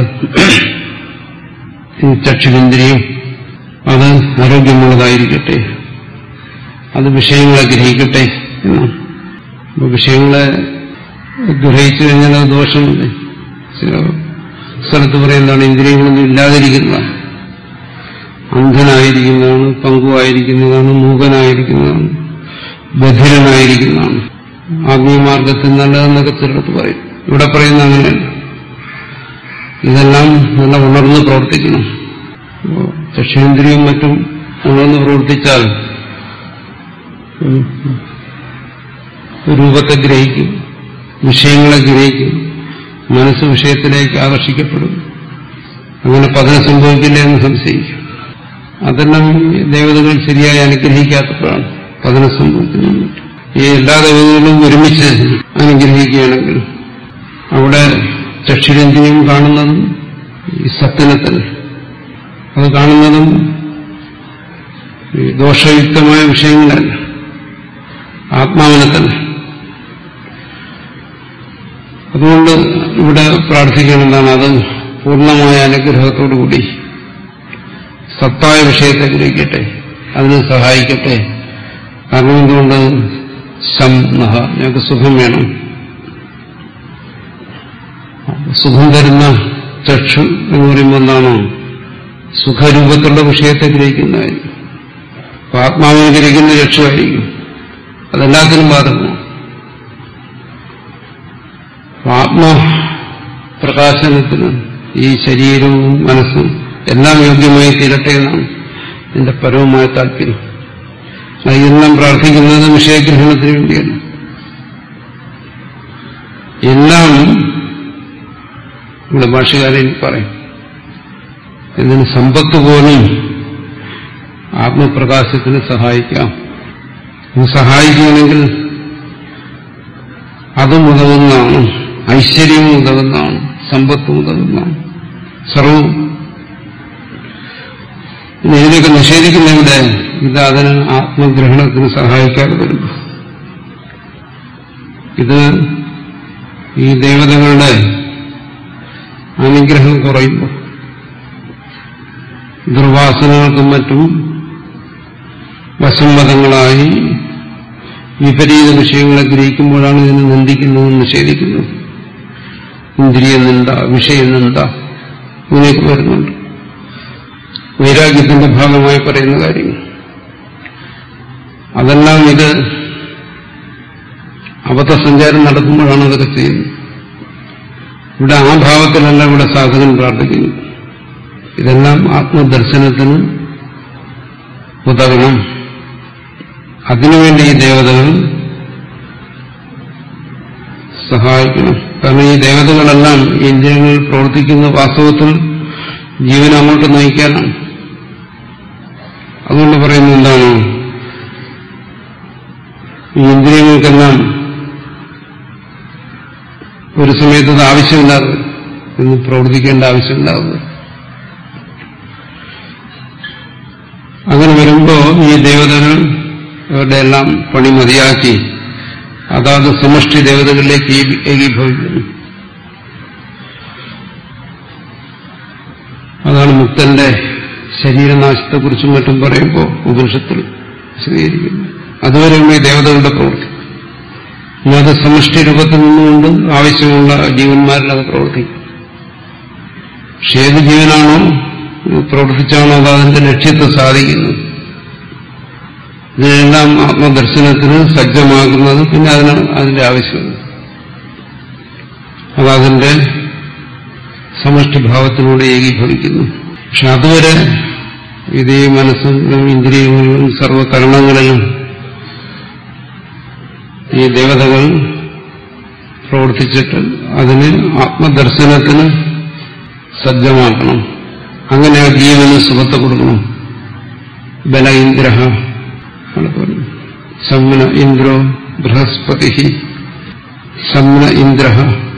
ഈ ചക്ഷുരേന്ദ്രിയം അത് ആരോഗ്യമുള്ളതായിരിക്കട്ടെ അത് വിഷയങ്ങളെ ഗ്രഹിക്കട്ടെ എന്നാണ് അപ്പൊ വിഷയങ്ങളെ ഗ്രഹിച്ചു കഴിഞ്ഞാൽ അത് ദോഷമില്ലേ ചില സ്ഥലത്ത് പറയുന്നതാണ് ഇന്ദ്രിയങ്ങളൊന്നും ഇല്ലാതിരിക്കുന്നതാണ് അന്ധനായിരിക്കുന്നതാണ് പങ്കുവായിരിക്കുന്നതാണ് മൂകനായിരിക്കുന്നതാണ് ബധിരനായിരിക്കുന്നതാണ് ആത്മീയമാർഗത്തിൽ നല്ലതെന്നൊക്കെ ചിലടത്ത് പറയും ഇവിടെ പറയുന്ന അങ്ങനെയല്ല ഇതെല്ലാം നല്ല ഉണർന്ന് പ്രവർത്തിക്കണം ചക്ഷേന്ദ്രിയും മറ്റും ഉണർന്ന് പ്രവർത്തിച്ചാൽ രൂപത്തെ ഗ്രഹിക്കും വിഷയങ്ങളെ ഗ്രഹിക്കും മനസ്സ് വിഷയത്തിലേക്ക് ആകർഷിക്കപ്പെടും അങ്ങനെ പതനം സംഭവിക്കില്ല എന്ന് സംശയിക്കും അതെല്ലാം ദേവതകൾ ശരിയായി അനുഗ്രഹിക്കാത്തപ്പോഴാണ് പതനം സംഭവിക്കുന്നത് ഈ എല്ലാ ദേവതകളും ഒരുമിച്ച് അനുഗ്രഹിക്കുകയാണെങ്കിൽ അവിടെ ചക്ഷുരേന്ദ്രിയം കാണുന്നതും ഈ സത്തിനെ തന്നെ അത് കാണുന്നതും ഈ ദോഷയുക്തമായ വിഷയങ്ങളല്ല ആത്മാവിനെ തന്നെ അതുകൊണ്ട് ഇവിടെ പ്രാർത്ഥിക്കേണ്ടതാണ് അത് പൂർണ്ണമായ അനുഗ്രഹത്തോടുകൂടി സത്തായ വിഷയത്തെ ഗ്രഹിക്കട്ടെ അതിനെ സഹായിക്കട്ടെ കാരണം എന്തുകൊണ്ട് ശം നഹ ഞങ്ങൾക്ക് സുഖം വേണം സുഖം തരുന്ന ചക്ഷു എന്ന് പറയുമ്പോൾ എന്താണ് സുഖരൂപത്തിലുള്ള വിഷയത്തെ ഗ്രഹിക്കുന്നതായിരിക്കും അപ്പൊ ആത്മാവിനെ ഗ്രഹിക്കുന്ന ചക്ഷുവായിരിക്കും അതെല്ലാത്തിനും ബാധകമാണ് ആത്മപ്രകാശനത്തിന് ഈ ശരീരവും മനസ്സും എല്ലാം യോഗ്യമായി തീരട്ടെ എന്നാണ് എന്റെ പരവുമായ താല്പര്യം ഇതെല്ലാം പ്രാർത്ഥിക്കുന്നത് വിഷയഗ്രഹണത്തിന് വേണ്ടിയാണ് എല്ലാം ഇവിടെ ഭാഷകാരൻ പറയും ഇതിന് സമ്പത്ത് പോലും ആത്മപ്രകാശത്തിന് സഹായിക്കാം ഇത് സഹായിക്കുകയാണെങ്കിൽ അതും ഉതകുന്നതാണ് ഐശ്വര്യവും ഉതകുന്നതാണ് സമ്പത്തും ഉതകുന്നതാണ് സർവവും പിന്നെ ഇതിനൊക്കെ നിഷേധിക്കുന്നവിടെ ഇത് അതിന് ആത്മഗ്രഹണത്തിന് സഹായിക്കാതെ വരുന്നു ഇത് ഈ ദേവതകളുടെ അനുഗ്രഹം കുറയുമ്പോൾ ദുർവാസനകൾക്കും മറ്റും വശംവദങ്ങളായി വിപരീത വിഷയങ്ങളെ ഗ്രഹിക്കുമ്പോഴാണ് ഇതിനെ നിന്ദിക്കുന്നതും നിഷേധിക്കുന്നത് ഇന്ദ്രിയ നിന്ദ വിഷയ നിന്ദ ഇങ്ങനെയൊക്കെ വരുന്നുണ്ട് വൈരാഗ്യത്തിന്റെ ഭാഗമായി പറയുന്ന കാര്യങ്ങൾ അതെല്ലാം ഇത് അബദ്ധസഞ്ചാരം നടക്കുമ്പോഴാണ് അതൊക്കെ ചെയ്യുന്നത് ഇവിടെ ആ ഭാവത്തിലല്ല ഇവിടെ സാധകൻ പ്രാർത്ഥിക്കുന്നു ഇതെല്ലാം ആത്മദർശനത്തിന് ഉതകണം അതിനുവേണ്ടി ഈ ദേവതകൾ സഹായിക്കണം കാരണം ഈ ദേവതകളെല്ലാം ഈ ഇന്ദ്രിയങ്ങളിൽ പ്രവർത്തിക്കുന്ന വാസ്തവത്തിൽ ജീവനെ അങ്ങോട്ട് നയിക്കാനാണ് അതുകൊണ്ട് പറയുന്നത് എന്താണ് ഈ ഇന്ദ്രിയങ്ങൾക്കെല്ലാം ഒരു സമയത്ത് അത് ആവശ്യമില്ലാതെ എന്ന് പ്രവർത്തിക്കേണ്ട ആവശ്യമില്ലാതെ അങ്ങനെ വരുമ്പോൾ ഈ ദേവതകൾ അവരുടെ എല്ലാം പണി മതിയാക്കി അതാത് സമഷ്ടി ദേവതകളിലേക്ക് ഏകീ- ഏകീഭവിക്കുന്നു അതാണ് മുക്തന്റെ ശരീരനാശത്തെക്കുറിച്ചും മറ്റും പറയുമ്പോൾ ഉപനിഷത്തിൽ വിശദീകരിക്കുന്നു അതുവരെയുള്ള ഈ ദേവതകളുടെ പ്രവൃത്തി ഇനി അത് സമഷ്ടി രൂപത്തിൽ നിന്നുകൊണ്ട് ആവശ്യമുള്ള ജീവന്മാരിൽ അത് പ്രവർത്തിക്കും പക്ഷെ ഏത് ജീവനാണോ ഇത് പ്രവർത്തിച്ചാണോ അത് അതിന്റെ ലക്ഷ്യത്തെ സാധിക്കുന്നത് ഇതിനെല്ലാം ആത്മദർശനത്തിന് സജ്ജമാകുന്നത് പിന്നെ അതിന് അതിന്റെ ആവശ്യമുണ്ട് അത് അതിന്റെ സമഷ്ടിഭാവത്തിലൂടെ ഏകീഭവിക്കുന്നു പക്ഷെ അതുവരെ ഇത് ഈ മനസ്സിലും ഇന്ദ്രിയങ്ങളിലും സർവകരണങ്ങളിലും ഈ ദേവതകൾ പ്രവർത്തിച്ചിട്ട് അതിന് ആത്മദർശനത്തിന് സജ്ജമാക്കണം അങ്ങനെ ആ ജീവന് സുഖത്തെ കൊടുക്കണം ബല ഇന്ദ്ര സമ്ന ഇന്ദ്രോ ബൃഹസ്പതി സമ്ന ഇന്ദ്ര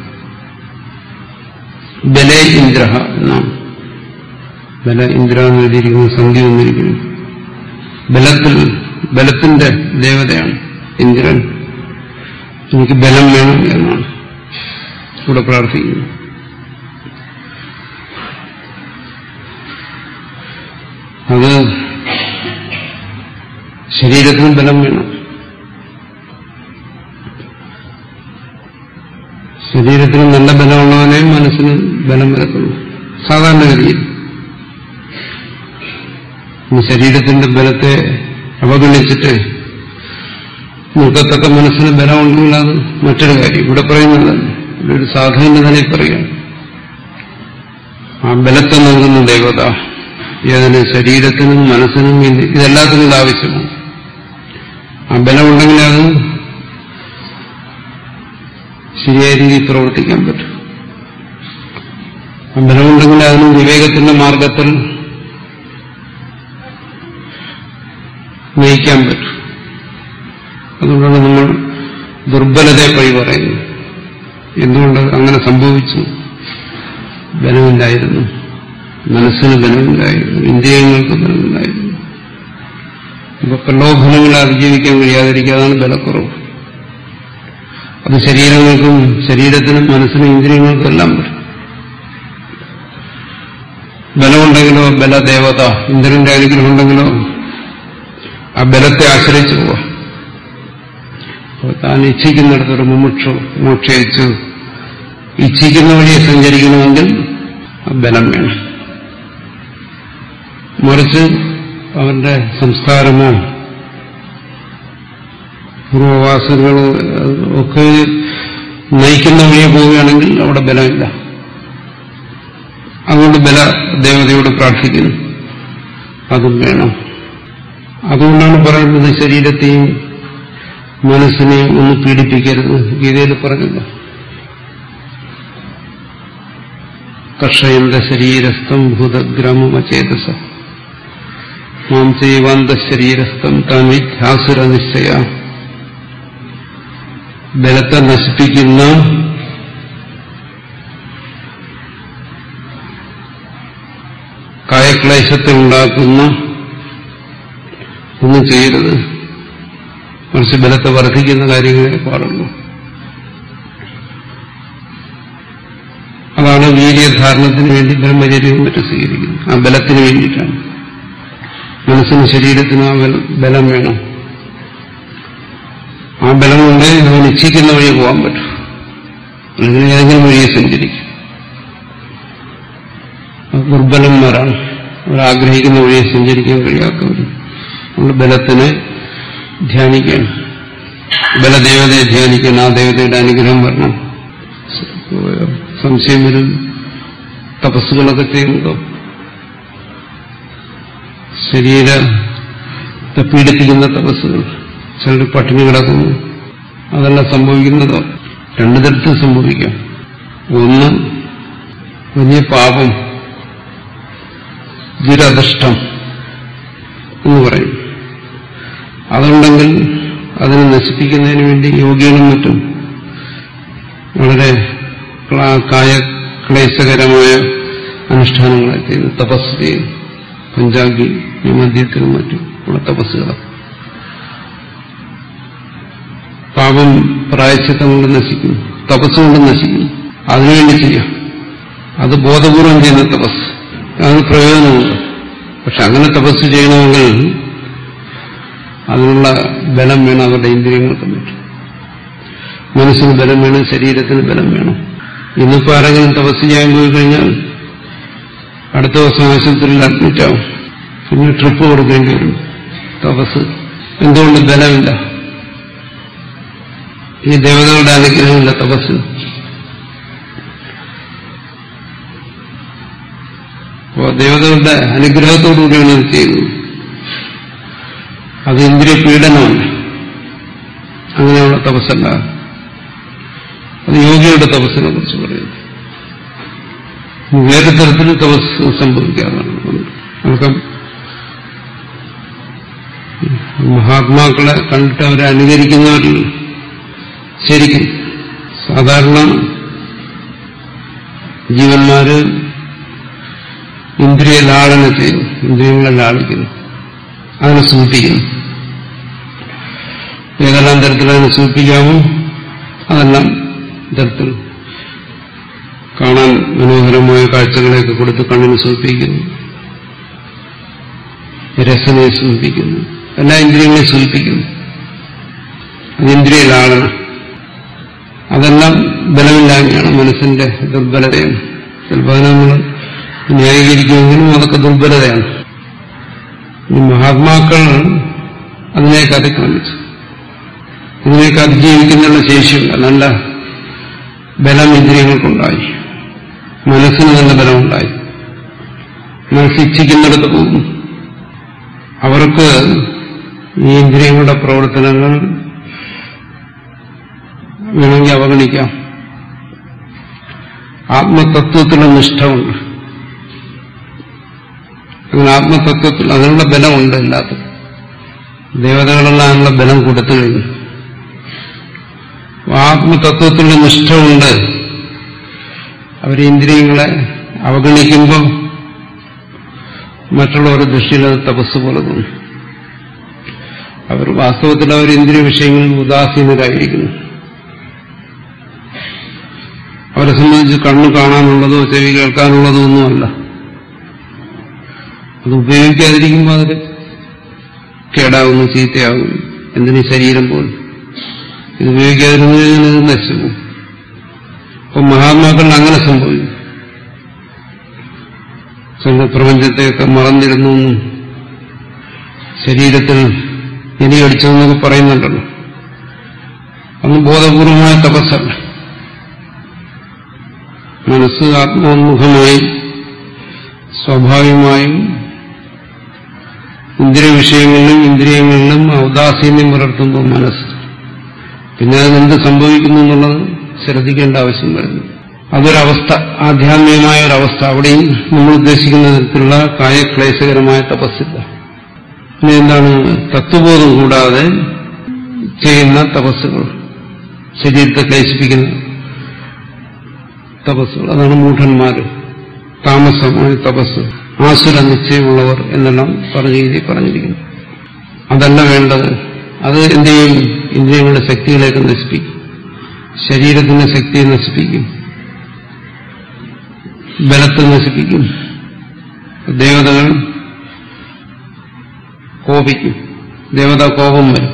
ബലേ ഇന്ദ്ര എന്നാണ് ബല ഇന്ദ്ര എന്ന് എഴുതിയിരിക്കുന്ന സംഖ്യ വന്നിരിക്കുന്നു ബലത്തിൽ ബലത്തിന്റെ ദേവതയാണ് ഇന്ദ്രൻ എനിക്ക് ബലം വേണം എന്നാണ് ഇവിടെ പ്രാർത്ഥിക്കുന്നു അത് ശരീരത്തിന് ബലം വേണം ശരീരത്തിന് നല്ല ബലമുള്ളവനെ മനസ്സിന് ബലം വരത്തുള്ളൂ സാധാരണഗതിയിൽ ഈ ശരീരത്തിന്റെ ബലത്തെ അവഗണിച്ചിട്ട് നിൽക്കത്തക്ക മനസ്സിന് ബലമുണ്ടെങ്കിൽ അത് മറ്റൊരു കാര്യം ഇവിടെ പറയുന്നത് ഇവിടെ ഒരു സാധുവിന്റെ നിലയിൽ പറയുക ആ ബലത്തെ നൽകുന്ന ദേവത ഏതിന് ശരീരത്തിനും മനസ്സിനും ഇന്ദ്- ഇതെല്ലാത്തിനും ഇത് ആവശ്യമാണ് ആ ബലമുണ്ടെങ്കിൽ അത് ശരിയായ രീതിയിൽ പ്രവർത്തിക്കാൻ പറ്റും ആ ബലമുണ്ടെങ്കിൽ അതിന് വിവേകത്തിന്റെ മാർഗത്തിൽ നയിക്കാൻ പറ്റും അതുകൊണ്ടാണ് നമ്മൾ ദുർബലതയെ പഴി പറയുന്നത് എന്തുകൊണ്ട് അങ്ങനെ സംഭവിച്ചു ബലമില്ലായിരുന്നു മനസ്സിന് ബലമില്ലായിരുന്നു ഇന്ദ്രിയങ്ങൾക്ക് ബലമില്ലായിരുന്നു ഇപ്പൊ പ്രലോഭനങ്ങളെ അതിജീവിക്കാൻ കഴിയാതിരിക്കാതാണ് ബലക്കുറവ് അത് ശരീരങ്ങൾക്കും ശരീരത്തിനും മനസ്സിനും ഇന്ദ്രിയങ്ങൾക്കും എല്ലാം വരും ബലമുണ്ടെങ്കിലോ ബലദേവത ഇന്ദ്രന്റെ അനുഗ്രഹം ഉണ്ടെങ്കിലോ ആ ബലത്തെ ആശ്രയിച്ചു പോവാം അപ്പോൾ താൻ ഇച്ഛിക്കുന്നിടത്തൊരു മുമുക്ഷു മോക്ഷയിച്ചു ഇച്ഛിക്കുന്ന വഴിയെ സഞ്ചരിക്കണമെങ്കിൽ ആ ബലം വേണം മറിച്ച് അവന്റെ സംസ്കാരമോ പൂർവവാസനകൾ ഒക്കെ നയിക്കുന്ന വഴിയെ പോവുകയാണെങ്കിൽ അവിടെ ബലമില്ല അതുകൊണ്ട് ബല ദേവതയോട് പ്രാർത്ഥിക്കുന്നു അതും വേണം അതുകൊണ്ടാണ് പറയുന്നത് ശരീരത്തെയും മനസ്സിനെയും ഒന്ന് പീഡിപ്പിക്കരുത് ഗീതയിൽ പറഞ്ഞില്ല കർഷയന്ത ശരീരസ്ഥം ഭൂതഗ്രാമചേതസ മാം ചെയ്വാന്ത ശരീരസ്ഥം താൻ വിധ്യാസുര നിശ്ചയ ബലത്തെ നശിപ്പിക്കുന്ന കായക്ലേശത്തെ ഉണ്ടാക്കുന്ന ഒന്നും ചെയ്യരുത് മറിച്ച് ബലത്തെ വർദ്ധിക്കുന്ന കാര്യങ്ങളെ പാടുള്ളൂ അതാണ് വീര്യധാരണത്തിന് വേണ്ടി ബ്രഹ്മചര്യവും മറ്റും സ്വീകരിക്കുന്നത് ആ ബലത്തിന് വേണ്ടിയിട്ടാണ് മനസ്സിനും ശരീരത്തിനും ആ ബല- ബലം വേണം ആ ബലം കൊണ്ട് അവൻ ഇച്ഛിക്കുന്ന വഴി പോകാൻ പറ്റും അല്ലെങ്കിൽ ഏതെങ്കിലും വഴിയെ സഞ്ചരിക്കും അത് ദുർബലന്മാരാണ് അവരാഗ്രഹിക്കുന്ന വഴിയെ സഞ്ചരിക്കാൻ കഴിയാത്തവർ നമ്മൾ ബലത്തിനെ ധ്യാനിക്കണം ബലദേവതയെ ധ്യാനിക്കണം ആ ദേവതയുടെ അനുഗ്രഹം വരണം സംശയം വരും തപസ്സുകളൊക്കെ ചെയ്യുന്നതോ ശരീരത്തെ പീഡിപ്പിക്കുന്ന തപസ്സുകൾ ചിലർ പട്ടിണി കിടക്കുന്നു അതെല്ലാം സംഭവിക്കുന്നതോ രണ്ടു തരത്തിൽ സംഭവിക്കാം ഒന്ന് വലിയ പാപം ദുരദൃഷ്ടം എന്ന് പറയും അതുണ്ടെങ്കിൽ അതിനെ നശിപ്പിക്കുന്നതിന് വേണ്ടി യോഗികളും മറ്റും വളരെ ക്ലാ- കായ ക്ലേശകരമായ അനുഷ്ഠാനങ്ങളെ ചെയ്യുന്നു തപസ് ചെയ്യുന്നു പഞ്ചാബി മധ്യത്തിനും മറ്റും ഉള്ള തപസ്സുകൾ പാപം പ്രായച്ചിത്തം കൊണ്ട് നശിക്കുന്നു തപസ് കൊണ്ട് നശിക്കുന്നു അതിനുവേണ്ടി ചെയ്യാം അത് ബോധപൂർവം ചെയ്യുന്ന തപസ് അതിന് പ്രയോജനമുണ്ട് പക്ഷെ അങ്ങനെ തപസ് ചെയ്യണമെങ്കിൽ അതിനുള്ള ബലം വേണം അവരുടെ ഇന്ദ്രിയങ്ങൾക്ക് പറ്റും മനസ്സിന് ബലം വേണം ശരീരത്തിന് ബലം വേണം ഇന്നിപ്പോ ആരെങ്കിലും തപസ് ചെയ്യാൻ പോയി കഴിഞ്ഞാൽ അടുത്ത ദിവസം ആശുപത്രിയിൽ അഡ്മിറ്റ് ആവും പിന്നെ ട്രിപ്പ് കൊടുക്കേണ്ടി വരും തപസ് എന്തുകൊണ്ട് ബലമില്ല ഈ ദേവതകളുടെ അനുഗ്രഹമില്ല തപസ് അപ്പോൾ ദേവതകളുടെ അനുഗ്രഹത്തോടുകൂടിയാണ് ഇത് ചെയ്യുന്നത് അത് ഇന്ദ്രിയ പീഡനമാണ് അങ്ങനെയുള്ള തപസ്സല്ല അത് യോഗിയുടെ തപസ്സിനെ കുറിച്ച് പറയുന്നു വേറെ തരത്തിൽ തപസ് സംഭവിക്കാറുണ്ട് നമുക്ക് മഹാത്മാക്കളെ കണ്ടിട്ട് അവരെ അനുകരിക്കുന്നവരിൽ ശരിക്കും സാധാരണ ജീവന്മാര് ഇന്ദ്രിയ ലാളന ചെയ്യും ഇന്ദ്രിയങ്ങളെ ലാളിക്കുന്നു അതിനെ സൂചിപ്പിക്കുന്നു ഏതെല്ലാം തരത്തിൽ അതിനെ സൂചിപ്പിക്കാമോ അതെല്ലാം തരത്തിൽ കാണാൻ മനോഹരമായ കാഴ്ചകളെയൊക്കെ കൊടുത്ത് കണ്ണിന് സൂചിപ്പിക്കുന്നു രസനെ സൂചിപ്പിക്കുന്നു എല്ലാ ഇന്ദ്രിയങ്ങളെയും സൂചിപ്പിക്കുന്നു അത് ഇന്ദ്രിയ ലാളന അതെല്ലാം ബലമില്ലായ്മയാണ് മനസ്സിന്റെ ദുർബലതയാണ് ചിലപ്പോൾ അതിനെ നമ്മൾ ന്യായീകരിക്കുമെങ്കിലും അതൊക്കെ ദുർബലതയാണ് ഈ മഹാത്മാക്കൾ അതിനെയൊക്കെ അതിക്രമിച്ചു ഇതിനെയൊക്കെ അതിജീവിക്കുന്നതിനുള്ള ശേഷിയുണ്ട് നല്ല ബലം ഇന്ദ്രിയങ്ങൾക്കുണ്ടായി മനസ്സിന് നല്ല ബലമുണ്ടായി മനസ്സ് ഇച്ഛിക്കുന്നിടത്ത് പോകും അവർക്ക് ഈ ഇന്ദ്രിയങ്ങളുടെ പ്രവർത്തനങ്ങൾ വേണമെങ്കിൽ അവഗണിക്കാം ആത്മതത്വത്തിലുള്ള നിഷ്ഠമുണ്ട് അങ്ങനെ ആത്മതത്വത്തിൽ അതിനുള്ള ബലമുണ്ട് എല്ലാത്തിനും ദേവതകളെല്ലാം അതിനുള്ള ബലം കൊടുത്തു കഴിഞ്ഞു ആത്മതത്വത്തിന്റെ നിഷ്ഠ കൊണ്ട് അവർ ഇന്ദ്രിയങ്ങളെ അവഗണിക്കുമ്പോൾ മറ്റുള്ളവരുടെ ദൃഷ്ടിയിൽ അത് തപസ് പോലെ തോന്നും അവർ വാസ്തവത്തിൽ അവർ ഇന്ദ്രിയ വിഷയങ്ങളിൽ ഉദാസീനരായിരിക്കുന്നു അവരെ സംബന്ധിച്ച് കണ്ണ് കാണാനുള്ളതോ ചെവി കേൾക്കാനുള്ളതോ ഒന്നുമല്ല അത് ഉപയോഗിക്കാതിരിക്കുമ്പോൾ അത് കേടാകുന്നു ചീത്തയാകുന്നു എന്തിനീ ശരീരം പോലും ഇത് ഉപയോഗിക്കാതിരുന്നു കഴിഞ്ഞാൽ ഇത് നശിച്ചു പോകും അപ്പൊ മഹാത്മാക്കളിൽ അങ്ങനെ സംഭവിക്കും സ്വന്തം പ്രപഞ്ചത്തെയൊക്കെ മറന്നിരുന്നു എന്നും ശരീരത്തിൽ ഇനി അടിച്ചതെന്നൊക്കെ പറയുന്നുണ്ടല്ലോ അന്ന് ബോധപൂർവമായ തപസ്സല്ല മനസ്സ് ആത്മോന്മുഖമായി സ്വാഭാവികമായും ഇന്ദ്രിയ വിഷയങ്ങളിലും ഇന്ദ്രിയങ്ങളിലും ഔദാസീന്യം പുലർത്തുമ്പോൾ മനസ്സ് പിന്നെ അതിനെന്ത് സംഭവിക്കുന്നു എന്നുള്ളത് ശ്രദ്ധിക്കേണ്ട ആവശ്യം വരുന്നു അതൊരവസ്ഥ ആധ്യാത്മികമായ ഒരവസ്ഥ അവിടെയും നമ്മൾ ഉദ്ദേശിക്കുന്ന തരത്തിലുള്ള കായക്ലേശകരമായ തപസ്സില്ല പിന്നെ എന്താണ് തത്വബോധം കൂടാതെ ചെയ്യുന്ന തപസ്സുകൾ ശരീരത്തെ ക്ലേശിപ്പിക്കുന്ന തപസ്സുകൾ അതാണ് മൂഢന്മാര് താമസമായ തപസ് ആസുര നിശ്ചയമുള്ളവർ എന്നെല്ലാം പറഞ്ഞ രീതി പറഞ്ഞിരിക്കുന്നു അതല്ല വേണ്ടത് അത് എന്ത് ചെയ്യും ഇന്ദ്രിയങ്ങളുടെ ശക്തികളെയൊക്കെ നശിപ്പിക്കും ശരീരത്തിന്റെ ശക്തിയെ നശിപ്പിക്കും ബലത്തെ നശിപ്പിക്കും ദേവതകൾ കോപിക്കും ദേവത കോപം വരും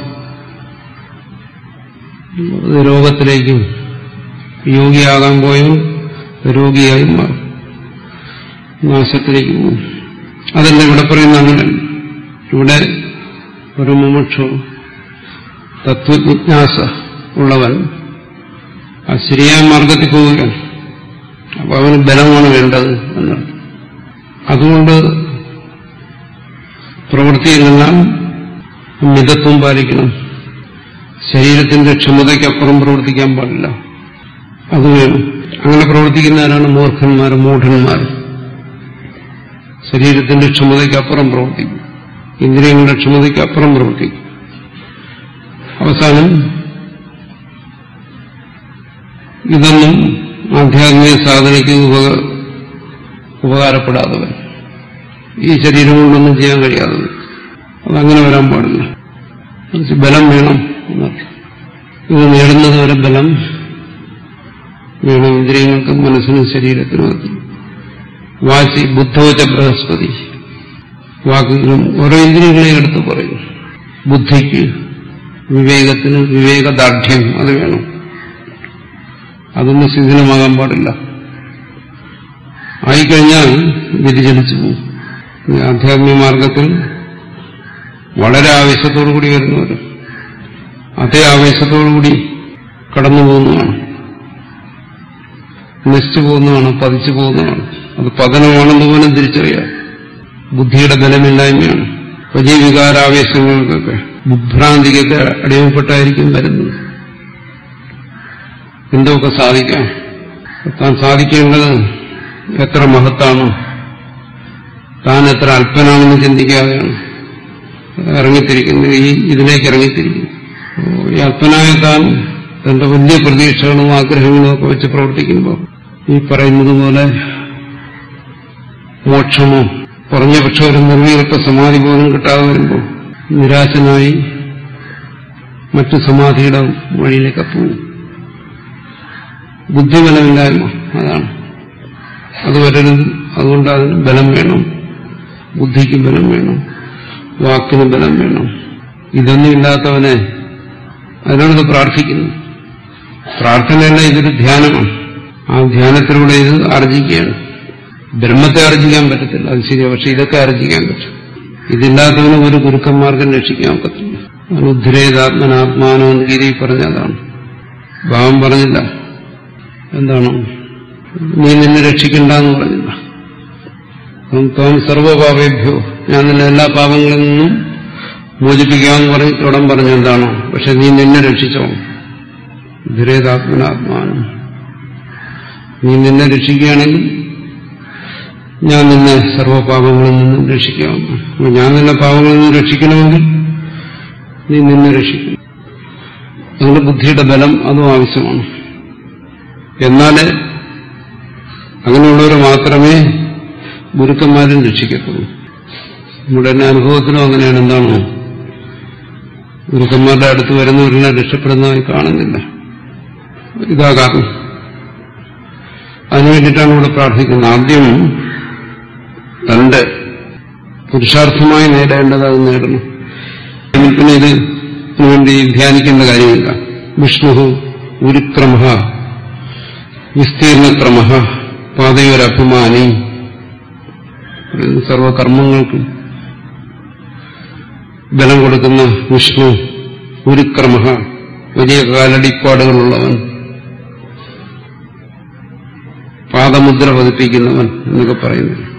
അത് രോഗത്തിലേക്കും യോഗിയാകാൻ പോയും രോഗിയായി മാറും നാശത്തിലേക്ക് പോകും അതല്ല ഇവിടെ പറയുന്ന അങ്ങനെ ഇവിടെ ഒരു മുമുക്ഷു തത്വജിജ്ഞാസ ഉള്ളവൻ ആ ശരിയായ മാർഗത്തിൽ പോവുകയാണ് അപ്പൊ അവന് ബലമാണ് വേണ്ടത് എന്നാണ് അതുകൊണ്ട് പ്രവൃത്തിയിലെല്ലാം മിതത്വം പാലിക്കണം ശരീരത്തിന്റെ ക്ഷമതയ്ക്കപ്പുറം പ്രവർത്തിക്കാൻ പാടില്ല അത് വേണം അങ്ങനെ പ്രവർത്തിക്കുന്നവരാണ് മൂർഖന്മാർ മൂഢന്മാർ ശരീരത്തിന്റെ ക്ഷമതയ്ക്കപ്പുറം പ്രവർത്തിക്കും ഇന്ദ്രിയങ്ങളുടെ ക്ഷമതയ്ക്കപ്പുറം പ്രവർത്തിക്കും അവസാനം ഇതൊന്നും ആധ്യാത്മിക സാധനയ്ക്ക് ഉപക ഉപകാരപ്പെടാതെ വരും ഈ ശരീരം കൊണ്ടൊന്നും ചെയ്യാൻ കഴിയാതെ വരും അതങ്ങനെ വരാൻ പാടില്ല മറിച്ച് ബലം വേണം എന്നർത്ഥം ഇത് നേടുന്നത് വരെ ബലം വേണം ഇന്ദ്രിയങ്ങൾക്കും മനസ്സിനും ശരീരത്തിനും അത് വാചി ബുദ്ധവച്ച ബൃഹസ്പതി വാക്കുകളും ഓരോ ഇന്ദ്രിയങ്ങളെയും എടുത്ത് പറയും ബുദ്ധിക്ക് വിവേകത്തിന് വിവേകദാർഢ്യം അത് വേണം അതൊന്നും ശിഥിലമാകാൻ പാടില്ല ആയിക്കഴിഞ്ഞാൽ വ്യതിചലിച്ചു പോകും ഈ ആധ്യാത്മിക മാർഗത്തിൽ വളരെ ആവേശത്തോടുകൂടി വരുന്നവർ അതേ ആവേശത്തോടുകൂടി കടന്നു പോകുന്നതാണ് നശിച്ചു പോകുന്നതാണ് പതിച്ചു പോകുന്നതാണ് അത് പതനമാണെന്ന് പോലും തിരിച്ചറിയാം ബുദ്ധിയുടെ ബലമില്ലായ്മയാണ് വലിയ വികാരാവേശങ്ങൾക്കൊക്കെ ബുഭ്രാന്തിക്കൊക്കെ അടിമപ്പെട്ടായിരിക്കും വരുന്നത് എന്തൊക്കെ സാധിക്കാം താൻ സാധിക്കേണ്ടത് എത്ര മഹത്താണ് താൻ എത്ര അല്പനാണെന്ന് ചിന്തിക്കാതെയാണ് ഇറങ്ങിത്തിരിക്കുന്നത് ഈ ഇതിലേക്ക് ഇറങ്ങിത്തിരിക്കുന്നു ഈ അല്പനായ താൻ തന്റെ വലിയ പ്രതീക്ഷകളും ആഗ്രഹങ്ങളും ഒക്കെ വെച്ച് പ്രവർത്തിക്കുമ്പോൾ ഈ പറയുന്നത് പോലെ മോക്ഷമോ കുറഞ്ഞ പക്ഷം ഒരു നിർവികൽപ്പ സമാധി പോലും കിട്ടാതെ വരുമ്പോൾ നിരാശനായി മറ്റു സമാധിയുടെ വഴിയിലേക്ക് പോകും ബുദ്ധിബലമില്ലായ്മ അതാണ് അത് വരരുത് അതുകൊണ്ട് അതിന് ബലം വേണം ബുദ്ധിക്ക് ബലം വേണം വാക്കിന് ബലം വേണം ഇതൊന്നും ഇല്ലാത്തവനെ അതിനോട് പ്രാർത്ഥിക്കുന്നു പ്രാർത്ഥനയല്ല ഇതൊരു ധ്യാനമാണ് ആ ധ്യാനത്തിലൂടെ ഇത് ആർജിക്കുകയാണ് ബ്രഹ്മത്തെ ആർജിക്കാൻ പറ്റത്തില്ല അത് ശരിയാ പക്ഷെ ഇതൊക്കെ ആർജിക്കാൻ പറ്റും ഇതില്ലാത്തവന് ഒരു ഗുരുക്കന്മാർക്കും രക്ഷിക്കാൻ ഒക്കത്തില്ല അനുദ്രേതാത്മനാത്മാനോ എന്ന് ഗീതി പറഞ്ഞതാണ് ഭാവം പറഞ്ഞില്ല എന്താണ് നീ നിന്നെ രക്ഷിക്കണ്ടെന്ന് പറഞ്ഞില്ല ത്വം സർവപാപേഭ്യോ ഞാൻ നിന്നെ എല്ലാ പാപങ്ങളിൽ നിന്നും മോചിപ്പിക്കാമെന്ന് പറഞ്ഞ് ഉടൻ പറഞ്ഞു എന്താണ് പക്ഷെ നീ നിന്നെ രക്ഷിച്ചോ ധുരേതാത്മനാത്മാനം നീ നിന്നെ രക്ഷിക്കുകയാണെങ്കിൽ ഞാൻ നിന്നെ സർവപാപങ്ങളിൽ നിന്നും രക്ഷിക്കാം ഞാൻ നിന്നെ പാപങ്ങളിൽ നിന്ന് രക്ഷിക്കണമെങ്കിൽ നീ നിന്നെ രക്ഷിക്കണം അതുകൊണ്ട് ബുദ്ധിയുടെ ബലം അതും ആവശ്യമാണ് എന്നാലേ അങ്ങനെയുള്ളവർ മാത്രമേ ഗുരുക്കന്മാരും രക്ഷിക്കത്തുള്ളൂ നമ്മുടെ തന്നെ അനുഭവത്തിലും അങ്ങനെയാണ് എന്താണോ ഗുരുക്കന്മാരുടെ അടുത്ത് വരുന്നവരെല്ലാം രക്ഷപ്പെടുന്നതായി കാണുന്നില്ല ഇതാ കാരണം അതിനുവേണ്ടിയിട്ടാണ് ഇവിടെ പ്രാർത്ഥിക്കുന്നത് ആദ്യം തന്റെ പുരുഷാർത്ഥമായി നേടേണ്ടത് അത് നേടണം എങ്കിൽ പിന്നെ ഇത് വേണ്ടി ധ്യാനിക്കേണ്ട കാര്യമില്ല വിഷ്ണു ഉരുക്രമ വിസ്തീർണക്രമ പാതയൊരഭിമാനി സർവകർമ്മങ്ങൾക്കും ബലം കൊടുക്കുന്ന വിഷ്ണു ഉരുക്രമ വലിയ കാലടിപ്പാടുകളുള്ളവൻ പാദമുദ്ര പതിപ്പിക്കുന്നവൻ എന്നൊക്കെ പറയുന്നു